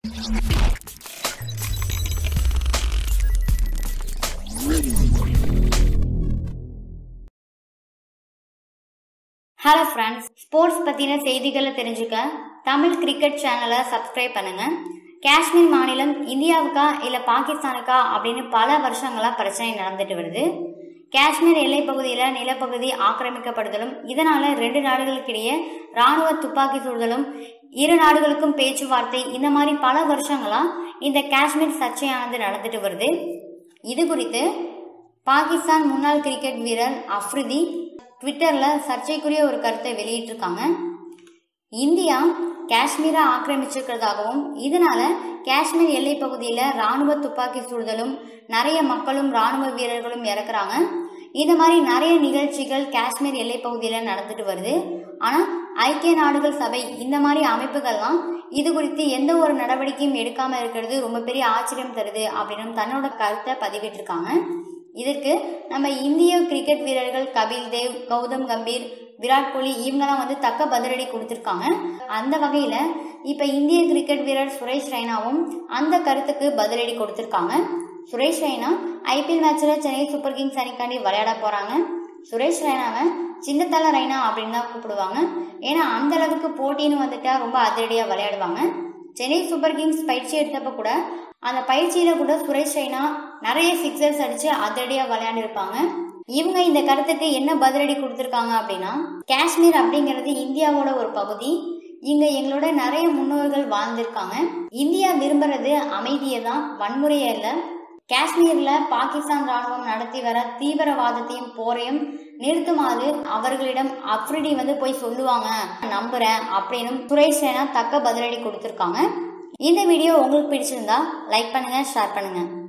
hello friends sports பற்றின செய்திகளை தெரிஞ்சுக்க தமிழ் கிரிக்கெட் சேனலை சப்ஸ்கிரைப் பண்ணுங்க காஷ்மீர் மாநிலம் இந்தியாவுக்கா இல்லை பாகிஸ்தானுக்கா அப்படின்னு பல வருஷங்களாக பிரச்சனை நடந்துட்டு வருது காஷ்மீர் எல்லை பகுதியில் நிலப்பகுதி ஆக்கிரமிக்கப்படுதலும் இதனால ரெண்டு நாடுகளுக்கிடையே ராணுவ துப்பாக்கி சூடுதலும் இரு நாடுகளுக்கும் பேச்சுவார்த்தை இந்த மாதிரி பல வருஷங்களா இந்த காஷ்மீர் சர்ச்சையானது நடந்துட்டு வருது இது குறித்து பாகிஸ்தான் முன்னாள் கிரிக்கெட் வீரர் அஃப்ரிதி ட்விட்டரில் சர்ச்சைக்குரிய ஒரு கருத்தை வெளியிட்டிருக்காங்க இந்தியா காஷ்மீரை ஆக்கிரமிச்சிருக்கிறதாகவும் இதனால காஷ்மீர் எல்லை பகுதியில் ராணுவ துப்பாக்கி சுடுதலும் நிறைய மக்களும் ராணுவ வீரர்களும் இறக்குறாங்க இந்த மாதிரி நிறைய நிகழ்ச்சிகள் காஷ்மீர் எல்லை பகுதியில் நடந்துட்டு வருது ஆனால் ஐக்கிய நாடுகள் சபை இந்த மாதிரி அமைப்புகள்லாம் இது குறித்து எந்த ஒரு நடவடிக்கையும் எடுக்காம இருக்கிறது ரொம்ப பெரிய ஆச்சரியம் தருது அப்படின்னு தன்னோட கருத்தை பதிவிட்டிருக்காங்க இதற்கு நம்ம இந்திய கிரிக்கெட் வீரர்கள் கபில் தேவ் கௌதம் கம்பீர் விராட் கோலி இவங்கெல்லாம் வந்து தக்க பதிலடி கொடுத்துருக்காங்க அந்த வகையில் இப்போ இந்திய கிரிக்கெட் வீரர் சுரேஷ் ரெய்னாவும் அந்த கருத்துக்கு பதிலடி கொடுத்துருக்காங்க சுரேஷ் ரெய்னா ஐபிஎல் மேட்ச்சில் சென்னை சூப்பர் கிங்ஸ் அணிக்காண்டி விளையாட போகிறாங்க சுரேஷ் ரெய்னாவை சின்னத்தல ரெய்னா அப்படின்னு தான் கூப்பிடுவாங்க ஏன்னா அந்த அளவுக்கு போட்டின்னு வந்துட்டா ரொம்ப அதிரடியாக விளையாடுவாங்க சென்னை சூப்பர் கிங்ஸ் பயிற்சி எடுத்தப்ப கூட அந்த பயிற்சியில கூட சுரேஷ் ரெய்னா நிறைய சிக்ஸர்ஸ் அடிச்சு அதிரடியாக விளையாண்டிருப்பாங்க இவங்க இந்த கருத்துக்கு என்ன பதிலடி கொடுத்துருக்காங்க அப்படின்னா காஷ்மீர் அப்படிங்கிறது இந்தியாவோட ஒரு பகுதி இங்க எங்களோட நிறைய முன்னோர்கள் வாழ்ந்திருக்காங்க இந்தியா விரும்புறது அமைதியை தான் வன்முறையை இல்லை காஷ்மீர்ல பாகிஸ்தான் ராணுவம் நடத்தி வர தீவிரவாதத்தையும் போரையும் நிறுத்துமாறு அவர்களிடம் அப்ரிடி வந்து போய் சொல்லுவாங்க நம்புறேன் அப்படின்னு சுரேஷ் ரெய்னா தக்க பதிலடி கொடுத்துருக்காங்க இந்த வீடியோ உங்களுக்கு பிடிச்சிருந்தா லைக் பண்ணுங்க ஷேர் பண்ணுங்க